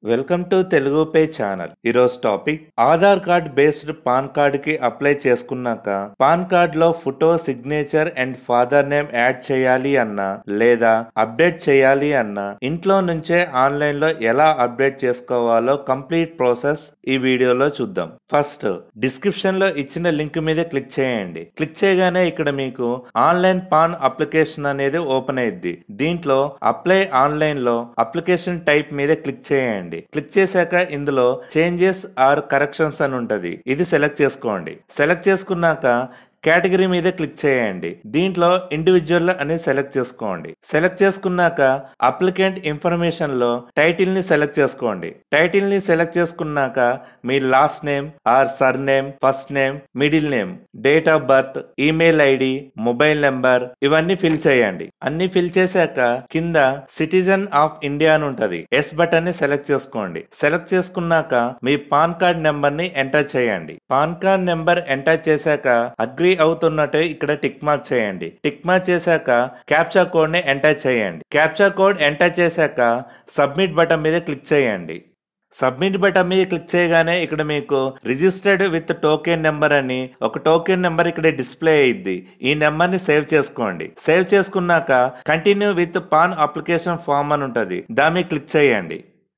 welcome to Telugu pay channel ఈరోజు topic Aadhaar card based PAN card కి apply చేసుకున్నాక PAN card లో photo signature and father name add చేయాలి అన్నా లేదా అప్డేట్ చేయాలి అన్నా ఇంట్లో నుంచే ఆన్లైన్ లో ఎలా అప్డేట్ చేసుకోవాలో కంప్లీట్ ప్రాసెస్ ఈ వీడియోలో చూద్దాం ఫస్ట్ డిస్క్రిప్షన్ లో ఇచ్చిన లింక్ మీద క్లిక్ చేయండి క్లిక్ చేయగానే ఇక్కడ మీకు ఆన్లైన్ పాన్ అప్లికేషన్ అనేది ఓపెన్ అయ్యిద్ది దీంట్లో అప్లై ఆన్లైన్ లో అప్లికేషన్ టైప్ మీద క్లిక్ చేయండి క్లిక్ చేశాక ఇందులో చేంజెస్ ఆర్ కరెక్షన్స్ అని ఉంటది ఇది సెలెక్ట్ చేసుకోండి సెలెక్ట్ చేసుకున్నాక కేటగిరీ మీద క్లిక్ చేయండి దీంట్లో ఇండివిజువల్ అని సెలెక్ట్ చేసుకోండి సెలెక్ట్ చేసుకున్నాక అప్లికెంట్ ఇన్ఫర్మేషన్ లో టైటిల్ ని సెలెక్ట్ చేసుకోండి టైటిల్ ని సెలెక్ట్ చేసుకున్నాక మీ last name or surname first name middle name date of birth email ID mobile number ఇవన్నీ ఫిల్ చేయండి అన్ని ఫిల్ చేశాక కింద సిటిజన్ ఆఫ్ ఇండియా అని ఉంటది ఎస్ బటన్ ని సెలెక్ట్ చేసుకోండి సెలెక్ట్ చేసుకున్నాక మీ పాన్ కార్డ్ నెంబర్ ని ఎంటర్ చేయండి పాన్ కార్డ్ నెంబర్ ఎంటర్ చేశాక అగ్రి అవుతున్నట్టు ఇక్కడ టిక్ మార్క్ చేయండి టిక్ మార్క్ చేశాక క్యాప్చా కోడ్ ని ఎంటర్ చేయండి క్యాప్చా కోడ్ ఎంటర్ చేశాక సబ్మిట్ బటన్ మీద క్లిక్ చేయండి సబ్మిట్ బటన్ మీద క్లిక్ చేయగానే ఇక్కడ మీకు రిజిస్టర్డ్ విత్ టోకెన్ నెంబర్ అని ఒక టోకెన్ నెంబర్ ఇక్కడ డిస్ప్లే అయ్యిద్ది ఈ నెంబర్ ని సేవ్ చేసుకోండి సేవ్ చేసుకున్నాక continue with PAN application form అని ఉంటది దాని మీద క్లిక్ చేయండి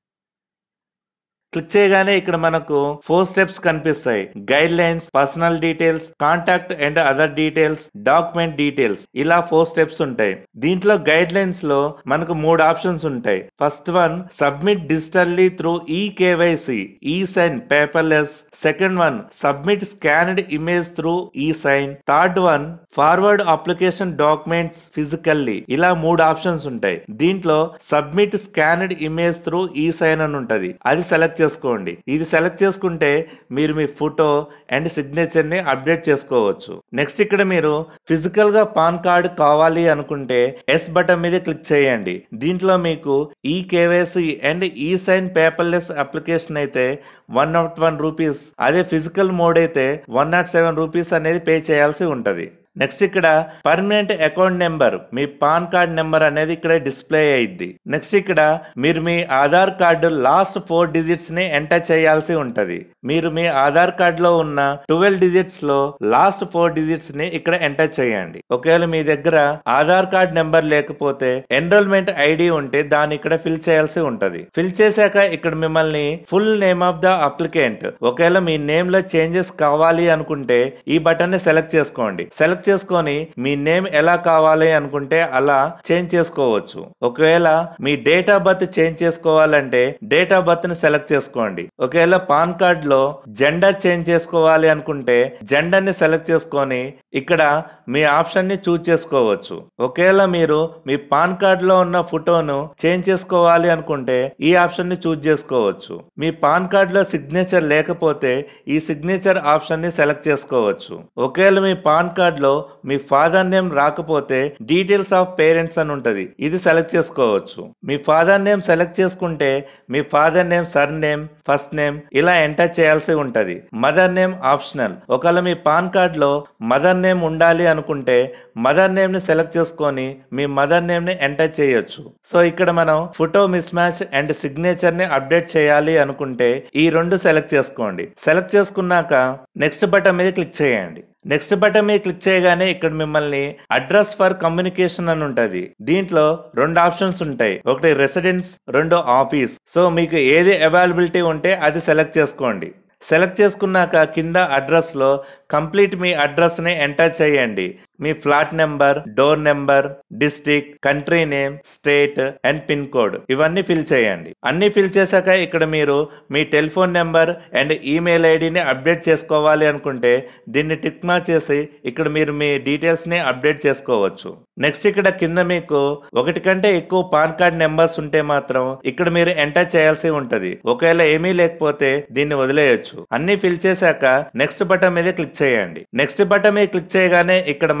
క్లిక్ చేయగానే ఇక్కడ మనకు ఫోర్ స్టెప్స్ కనిపిస్తాయి guidelines personal details contact and other details document details ఇలా ఫోర్ స్టెప్స్ ఉంటాయి దీంట్లో గైడ్ లైన్స్ లో మనకు మూడు ఆప్షన్స్ ఉంటాయి first one submit digitally through e KYC e sign paperless second one submit scanned image through e sign third one forward application documents physically ఇలా మూడు options ఉంటాయి దీంట్లో submit scanned image through e sign అని ఉంటది అది select చేసుకోండి ఇది select చేసుకుంటే మీరు మీ ఫోటో అండ్ సిగ్నేచర్ ని అప్డేట్ చేసుకోవచ్చు నెక్స్ట్ ఇక్కడ మీరు ఫిజికల్ గా పాన్ కార్డ్ కావాలి అనుకుంటే ఎస్ బటన్ మీద క్లిక్ చేయండి దీంట్లో మీకు e KYC and e sign paperless application అయితే వన్ నాట్ వన్ రూపీస్ అదే ఫిజికల్ మోడ్ అయితే వన్ నాట్ సెవెన్ రూపీస్ అనేది పే చేయాల్సి ఉంటది నెక్స్ట్ ఇక్కడ పర్మనెంట్ అకౌంట్ నెంబర్ మీ పాన్ కార్డ్ నెంబర్ అనేది ఇక్కడ డిస్ప్లే అయ్యిద్ది నెక్స్ట్ ఇక్కడ మీరు మీ Aadhaar card last four digits ని ఎంటర్ చేయాల్సి ఉంటది మీరు మీ ఆధార్ కార్డ్ లో ఉన్న ట్వెల్వ్ డిజిట్స్ లో లాస్ట్ ఫోర్ డిజిట్స్ ని ఇక్కడ ఎంటర్ చేయండి ఒకవేళ మీ దగ్గర ఆధార్ కార్డ్ నెంబర్ లేకపోతే ఎన్రోల్మెంట్ ఐడి ఉంటే దాన్ని ఇక్కడ ఫిల్ చేయాల్సి ఉంటది ఫిల్ చేశాక ఇక్కడ మిమ్మల్ని full name of the applicant ఒకవేళ మీ నేమ్ లో చేంజెస్ కావాలి అనుకుంటే ఈ బటన్ ని సెలెక్ట్ చేసుకోండి సెలెక్ట్ చేసుకొని మీ నేమ్ ఎలా కావాలి అనుకుంటే అలా చేంజ్ చేసుకోవచ్చు ఒకవేళ మీ డేట్ ఆఫ్ బర్త్ చేంజ్ చేసుకోవాలంటే డేట్ ఆఫ్ బర్త్ ని సెలెక్ట్ చేసుకోండి ఒకవేళ పాన్ కార్డ్ లో జెండర్ చేంజ్ చేసుకోవాలి అనుకుంటే జెండర్ ని సెలెక్ట్ చేసుకొని ఇక్కడ మీ ఆప్షన్ ని చూజ్ చేసుకోవచ్చు ఒకవేళ మీరు మీ పాన్ కార్డ్ లో ఉన్న ఫోటోను చేంజ్ చేసుకోవాలి అనుకుంటే ఈ ఆప్షన్ ని చూజ్ చేసుకోవచ్చు మీ పాన్ కార్డ్ లో సిగ్నేచర్ లేకపోతే ఈ సిగ్నేచర్ ఆప్షన్ ని సెలెక్ట్ చేసుకోవచ్చు ఒకవేళ మీ పాన్ కార్డ్ లో మీ ఫాదర్ నేమ్ రాకపోతే డీటెయిల్స్ ఆఫ్ పేరెంట్స్ అని ఉంటది ఇది సెలెక్ట్ చేసుకోవచ్చు మీ ఫాదర్ నేమ్ సెలెక్ట్ చేసుకుంటే మీ father name surname first name ఇలా ఎంటర్ చేయాల్సి ఉంటది మదర్ నేమ్ ఆప్షనల్ ఒకవేళ మీ పాన్ కార్డ్ లో మదర్ నేమ్ ఉండాలి అనుకుంటే మదర్ నేమ్ ని సెలెక్ట్ చేసుకొని మీ మదర్ నేమ్ ని ఎంటర్ చేయొచ్చు సో ఇక్కడ మనం photo mismatch and signature ని అప్డేట్ చేయాలి అనుకుంటే ఈ రెండు సెలెక్ట్ చేసుకోండి సెలెక్ట్ చేసుకున్నాక నెక్స్ట్ బటన్ మీద క్లిక్ చేయండి నెక్స్ట్ బటన్ మీద క్లిక్ చేయగానే ఇక్కడ మిమ్మల్ని అడ్రస్ ఫర్ కమ్యూనికేషన్ అని ఉంటది దీంట్లో రెండు ఆప్షన్స్ ఉంటాయి ఒకటి రెసిడెన్స్ రెండు ఆఫీస్ సో మీకు ఏది అవైలబిలిటీ ఉంటే అది సెలెక్ట్ చేసుకోండి సెలెక్ట్ చేసుకున్నాక కింద అడ్రస్ లో కంప్లీట్ మీ అడ్రస్ ని ఎంటర్ చేయండి మీ flat number door number district country name state and pin code ఇవన్నీ ఫిల్ చేయండి అన్ని ఫిల్ చేశాక ఇక్కడ మీరు మీ టెలిఫోన్ నెంబర్ అండ్ ఈమెయిల్ ఐడిని అప్డేట్ చేసుకోవాలి అనుకుంటే దీన్ని టిక్ మార్క్ చేసి ఇక్కడ మీరు మీ డీటెయిల్స్ ని అప్డేట్ చేసుకోవచ్చు నెక్స్ట్ ఇక్కడ కింద మీకు ఒకటి కంటే ఎక్కువ పాన్ కార్డ్ నెంబర్స్ ఉంటే మాత్రం ఇక్కడ మీరు ఎంటర్ చేయాల్సి ఉంటది ఒకవేళ ఏమీ లేకపోతే దీన్ని వదిలేయొచ్చు అన్ని ఫిల్ చేశాక నెక్స్ట్ బటన్ మీద క్లిక్ చేయండి నెక్స్ట్ బటన్ మీద క్లిక్ చేయగానే ఇక్కడ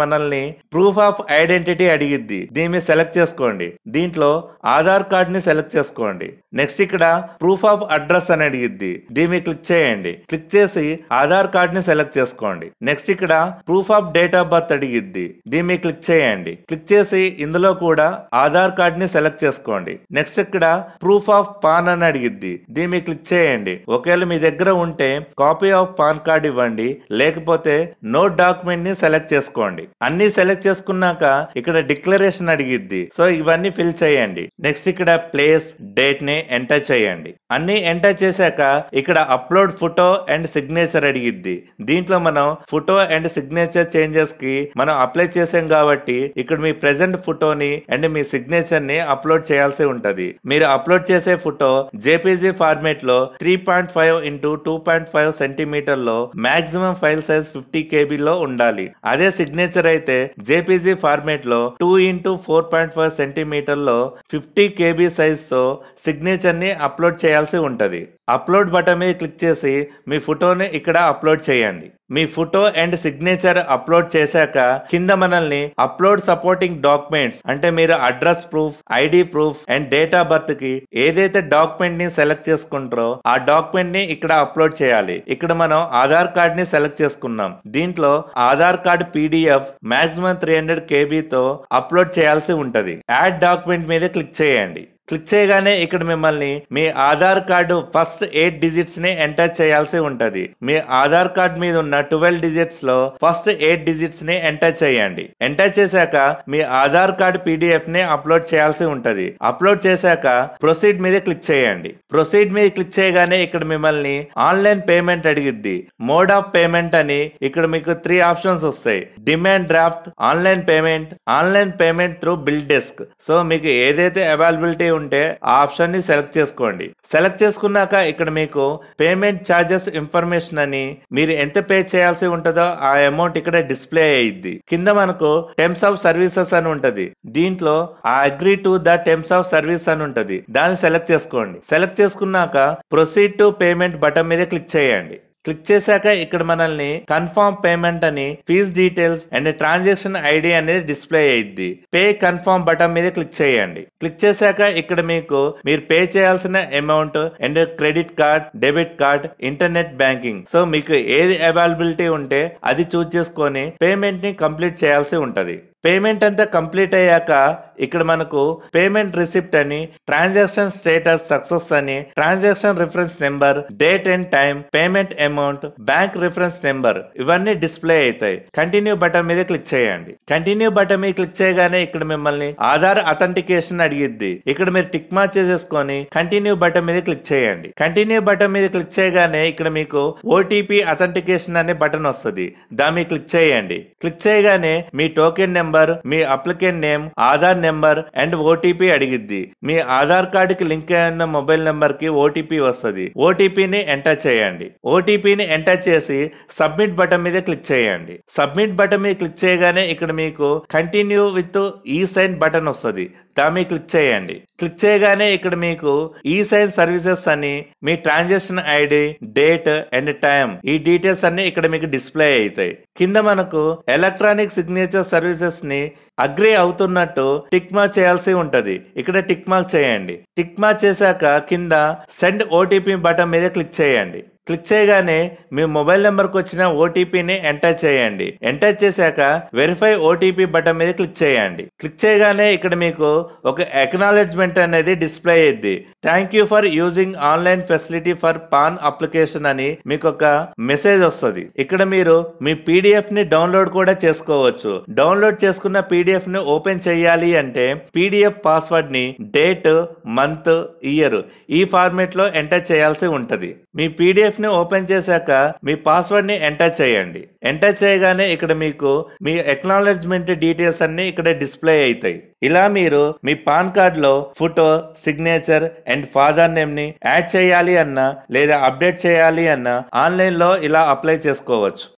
మనల్ని ప్రూఫ్ ఆఫ్ ఐడెంటిటీ అడిగిద్ది దీని మీద సెలెక్ట్ చేసుకోండి దీంట్లో ఆధార్ కార్డ్ ని సెలెక్ట్ చేసుకోండి నెక్స్ట్ ఇక్కడ ప్రూఫ్ ఆఫ్ అడ్రస్ అని అడిగిద్ది దీని మీద క్లిక్ చేయండి క్లిక్ చేసి ఆధార్ కార్డ్ ని సెలెక్ట్ చేసుకోండి నెక్స్ట్ ఇక్కడ proof of date of birth అడిగిద్ది దీని మీద క్లిక్ చేయండి క్లిక్ చేసి ఇందులో కూడా ఆధార్ కార్డ్ ని సెలెక్ట్ చేసుకోండి నెక్స్ట్ ఇక్కడ ప్రూఫ్ ఆఫ్ పాన్ అని అడిగిద్ది దీని మీద క్లిక్ చేయండి ఒకవేళ మీ దగ్గర ఉంటే కాపీ ఆఫ్ పాన్ కార్డ్ ఇవ్వండి లేకపోతే నో డాక్యుమెంట్ ని సెలెక్ట్ చేసుకోండి అన్ని సెలెక్ట్ చేసుకున్నాక ఇక్కడ డిక్లరేషన్ అడిగిద్ది సో ఇవన్నీ ఫిల్ చేయండి నెక్స్ట్ ఇక్కడ ప్లేస్ డేట్ ని ఎంటర్ చేయండి అన్ని ఎంటర్ చేశాక ఇక్కడ అప్లోడ్ ఫోటో అండ్ సిగ్నేచర్ అడిగిద్ది దీంట్లో మనం ఫోటో అండ్ సిగ్నేచర్ చేంజెస్ కి మనం అప్లై చేసాం కాబట్టి ఇక్కడ మీ ప్రెసెంట్ ఫోటోని అండ్ మీ సిగ్నేచర్ ని అప్లోడ్ చేయాల్సి ఉంటది మీరు అప్లోడ్ చేసే ఫోటో జేపీజీ ఫార్మేట్ లో three point five into two point five centimetre లో maximum file size fifty KB లో ఉండాలి అదే సిగ్నేచర్ అయితే జేపీజీ ఫార్మేట్ లో two into four point five centimetre లో ఫిఫ్టీ కేబీ సైజ్ తో సిగ్నేచర్ ని అప్లోడ్ చేయాల్సి ఉంటది అప్లోడ్ బటన్ మీద క్లిక్ చేసి మీ ఫోటోని ఇక్కడ అప్లోడ్ చేయండి మీ ఫోటో అండ్ సిగ్నేచర్ అప్లోడ్ చేశాక కింద మనల్ని అప్లోడ్ సపోర్టింగ్ డాక్యుమెంట్స్ అంటే మీరు address proof ID proof and date of birth కి ఏదైతే డాక్యుమెంట్ ని సెలెక్ట్ చేసుకుంటారో ఆ డాక్యుమెంట్ ని ఇక్కడ అప్లోడ్ చేయాలి ఇక్కడ మనం ఆధార్ కార్డ్ ని సెలెక్ట్ చేసుకున్నాం దీంట్లో Aadhaar card PDF maximum three hundred కేబీతో అప్లోడ్ చేయాల్సి ఉంటది యాడ్ డాక్యుమెంట్ మీద క్లిక్ చేయండి క్లిక్ చేయగానే ఇక్కడ మిమ్మల్ని మీ Aadhaar card first eight digits ని ఎంటర్ చేయాల్సి ఉంటది మీ ఆధార్ కార్డ్ మీద ఉన్న ట్వెల్వ్ డిజిట్స్ లో ఫస్ట్ ఎయిట్ డిజిట్స్ ని ఎంటర్ చేయండి ఎంటర్ చేశాక మీ ఆధార్ కార్డ్ పీడిఎఫ్ ని అప్లోడ్ చేయాల్సి ఉంటది అప్లోడ్ చేశాక ప్రొసీడ్ మీద క్లిక్ చేయండి ప్రొసీడ్ మీద క్లిక్ చేయగానే ఇక్కడ మిమ్మల్ని ఆన్లైన్ పేమెంట్ అడిగిద్ది మోడ్ ఆఫ్ పేమెంట్ అని ఇక్కడ మీకు త్రీ ఆప్షన్స్ వస్తాయి demand draft online payment online payment through BillDesk so మీకు ఏదైతే అవైలబిలిటీ ఉంటే ఆ ఆప్షన్ ని సెలెక్ట్ చేసుకోండి సెలెక్ట్ చేసుకున్నాక ఇక్కడ మీకు పేమెంట్ ఛార్జెస్ ఇన్ఫర్మేషన్ అని మీరు ఎంత పే చేయాల్సి ఉంటుందో ఆ అమౌంట్ ఇక్కడ డిస్ప్లే అయ్యిద్ది కింద మనకు టెమ్స్ ఆఫ్ సర్వీసెస్ అని ఉంటది దీంట్లో ఆ agree to the terms of service అని ఉంటది దాన్ని సెలెక్ట్ చేసుకోండి సెలెక్ట్ చేసుకున్నాక ప్రొసీడ్ టు పేమెంట్ బటన్ మీద క్లిక్ చేయండి క్లిక్ చేశాక ఇక్కడ మనల్ని కన్ఫర్మ్ పేమెంట్ అని fees details and transaction ID అనేది డిస్ప్లే అయ్యిద్ది పే కన్ఫర్మ్ బటన్ మీద క్లిక్ చేయండి క్లిక్ చేశాక ఇక్కడ మీకు మీరు పే చేయాల్సిన amount and credit card debit card internet banking so మీకు ఏది అవైలబిలిటీ ఉంటే అది చూస్ చేసుకొని పేమెంట్ ని కంప్లీట్ చేయాల్సి ఉంటది పేమెంట్ అంతా కంప్లీట్ అయ్యాక ఇక్కడ మనకు పేమెంట్ రిసిప్ట్ అని ట్రాన్సాక్షన్ స్టేటస్ సక్సెస్ అని transaction reference number date and time payment amount bank reference number ఇవన్నీ డిస్ప్లే అవుతాయి కంటిన్యూ బటన్ మీద క్లిక్ చేయండి కంటిన్యూ బటన్ మీద క్లిక్ చేయగానే ఇక్కడ మిమ్మల్ని ఆధార్ అథెంటికేషన్ అడిగిద్ది ఇక్కడ మీరు టిక్ మార్క్ చేసేసుకొని కంటిన్యూ బటన్ మీద క్లిక్ చేయండి కంటిన్యూ బటన్ మీద క్లిక్ చేయగానే ఇక్కడ మీకు ఓటీపీ అథెంటికేషన్ అనే బటన్ వస్తుంది దాని మీద క్లిక్ చేయండి క్లిక్ చేయగానే మీ టోకెన్ నెంబర్ మీ applicant name Aadhaar number and OTP అడిగిద్ది మీ ఆధార్ కార్డుకి లింక్ అయిన మొబైల్ నెంబర్ కి ఓటీపీ వస్తుంది ఓటీపీని ఎంటర్ చేయండి ఓటీపీని ఎంటర్ చేసి సబ్మిట్ బటన్ మీద క్లిక్ చేయండి సబ్మిట్ బటన్ మీద క్లిక్ చేయగానే ఇక్కడ మీకు continue with e sign button వస్తుంది దాని మీద క్లిక్ చేయండి క్లిక్ చేయగానే ఇక్కడ మీకు ఈ సైన్ సర్వీసెస్ అని మీ transaction ID date and time ఈ డీటెయిల్స్ అన్ని ఇక్కడ మీకు డిస్ప్లే అవుతాయి కింద మనకు ఎలక్ట్రానిక్ సిగ్నేచర్ సర్వీసెస్ ని అగ్రి అవుతున్నట్టు టిక్ మార్క్ చేయాల్సి ఉంటది ఇక్కడ టిక్ మార్క్ చేయండి టిక్ మార్క్ చేశాక కింద సెండ్ ఓటీపీ బటన్ మీద క్లిక్ చేయండి క్లిక్ చేయగానే మీ మొబైల్ నెంబర్కి వచ్చిన ఓటీపీని ఎంటర్ చేయండి ఎంటర్ చేశాక వెరిఫై ఓటీపీ బటన్ మీద క్లిక్ చేయండి క్లిక్ చేయగానే ఇక్కడ మీకు ఒక ఎక్నాలెడ్జ్మెంట్ అనేది డిస్ప్లే అయ్యింది thank you for using online facility for PAN application అని మీకు ఒక మెసేజ్ వస్తుంది ఇక్కడ మీరు మీ పీడిఎఫ్ ని డౌన్లోడ్ కూడా చేసుకోవచ్చు డౌన్లోడ్ చేసుకున్న పీడిఎఫ్ ని ఓపెన్ చేయాలి అంటే పీడిఎఫ్ పాస్వర్డ్ ని డేట్ మంత్ ఇయర్ ఈ ఫార్మేట్ లో ఎంటర్ చేయాల్సి ఉంటది మీ పీడిఎఫ్ ని ఓపెన్ చేశాక మీ పాస్వర్డ్ ని ఎంటర్ చేయండి ఎంటర్ చేయగానే ఇక్కడ మీకు మీ ఎక్నాలెడ్జ్మెంట్ డీటెయిల్స్ అన్ని ఇక్కడ డిస్ప్లే అవుతాయి ఇలా మీరు మీ పాన్ కార్డ్ లో photo signature and father name ని యాడ్ చేయాలి అన్నా లేదా అప్డేట్ చేయాలి అన్నా ఆన్లైన్ లో ఇలా అప్లై చేసుకోవచ్చు